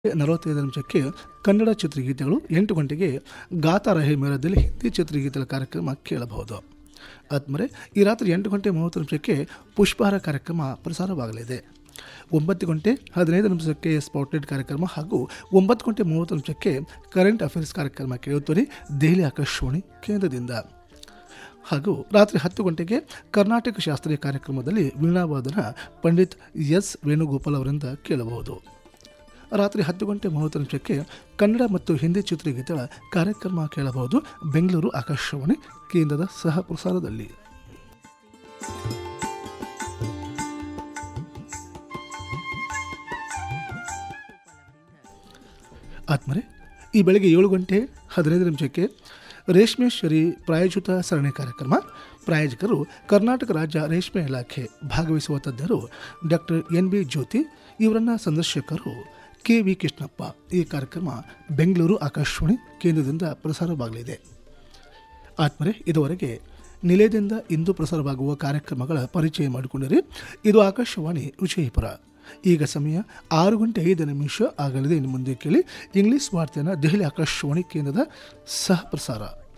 ನಲವತ್ತೈದು ನಿಮಿಷಕ್ಕೆ ಕನ್ನಡ ಚಿತ್ರಗೀತೆಗಳು ಎಂಟು ಗಂಟೆಗೆ ಗಾತಾ ರಹೆ ಮೇಳದಲ್ಲಿ ಹಿಂದಿ ಚಿತ್ರಗೀತೆಗಳ ಕಾರ್ಯಕ್ರಮ ಕೇಳಬಹುದು ಆದ್ಮೇಲೆ ಈ ರಾತ್ರಿ ಎಂಟು ಗಂಟೆ ಮೂವತ್ತು ನಿಮಿಷಕ್ಕೆ ಪುಷ್ಪಹಾರ ಕಾರ್ಯಕ್ರಮ ಪ್ರಸಾರವಾಗಲಿದೆ ಒಂಬತ್ತು ಗಂಟೆ ಹದಿನೈದು ನಿಮಿಷಕ್ಕೆ ಸ್ಪಾಟ್ಲೈಟ್ ಕಾರ್ಯಕ್ರಮ ಹಾಗೂ ಒಂಬತ್ತು ಗಂಟೆ ಮೂವತ್ತು ನಿಮಿಷಕ್ಕೆ ಕರೆಂಟ್ ಅಫೇರ್ಸ್ ಕಾರ್ಯಕ್ರಮ ಕೇಳುತ್ತೀರಿ ದೆಹಲಿ ಆಕಾಶವಾಣಿ ಕೇಂದ್ರದಿಂದ ಹಾಗೂ ರಾತ್ರಿ ಹತ್ತು ಗಂಟೆಗೆ ಕರ್ನಾಟಕ ಶಾಸ್ತ್ರೀಯ ಕಾರ್ಯಕ್ರಮದಲ್ಲಿ ವೀಣಾವಾದನ ಪಂಡಿತ್ ಎಸ್ ವೇಣುಗೋಪಾಲ್ ಅವರಿಂದ ಕೇಳಬಹುದು ರಾತ್ರಿ ಹತ್ತು ಗಂಟೆ ಮೂವತ್ತು ನಿಮಿಷಕ್ಕೆ ಕನ್ನಡ ಮತ್ತು ಹಿಂದಿ ಚಿತ್ರಗೀತೆಗಳ ಕಾರ್ಯಕ್ರಮ ಕೇಳಬಹುದು ಬೆಂಗಳೂರು ಆಕಾಶವಾಣಿ ಕೇಂದ್ರದ ಸಹ ಪ್ರಸಾರದಲ್ಲಿ ಆತ್ಮರೆ ಈ ಬೆಳಗ್ಗೆ ಏಳು ಗಂಟೆ ಹದಿನೈದು ನಿಮಿಷಕ್ಕೆ ರೇಷ್ಮೇಶ್ವರಿ ಪ್ರಾಯೋಜಿತ ಸರಣಿ ಕಾರ್ಯಕ್ರಮ ಪ್ರಾಯೋಜಕರು ಕರ್ನಾಟಕ ರಾಜ್ಯ ರೇಷ್ಮೆ ಇಲಾಖೆ ಭಾಗವಹಿಸುವ ತಜ್ಞರು ಡಾಕ್ಟರ್ ಎನ್ ಬಿ ಜ್ಯೋತಿ ಇವರನ್ನ ಸಂದರ್ಶಕರು ಕೆ ವಿ ಕೃಷ್ಣಪ್ಪ ಈ ಕಾರ್ಯಕ್ರಮ ಬೆಂಗಳೂರು ಆಕಾಶವಾಣಿ ಕೇಂದ್ರದಿಂದ ಪ್ರಸಾರವಾಗಲಿದೆ ಆತ್ಮರೆ ಇದುವರೆಗೆ ನಿಲಯದಿಂದ ಇಂದು ಪ್ರಸಾರವಾಗುವ ಕಾರ್ಯಕ್ರಮಗಳ ಪರಿಚಯ ಮಾಡಿಕೊಂಡಿರಿ ಇದು ಆಕಾಶವಾಣಿ ವಿಜಯಪುರ ಈಗ ಸಮಯ ಆರು ಗಂಟೆ ಐದು ನಿಮಿಷ ಆಗಲಿದೆ ಇನ್ನು ಮುಂದೆ ಕೇಳಿ ಇಂಗ್ಲಿಷ್ ವಾರ್ತೆಯನ್ನು ದೆಹಲಿ ಆಕಾಶವಾಣಿ ಕೇಂದ್ರದ ಸಹ ಪ್ರಸಾರ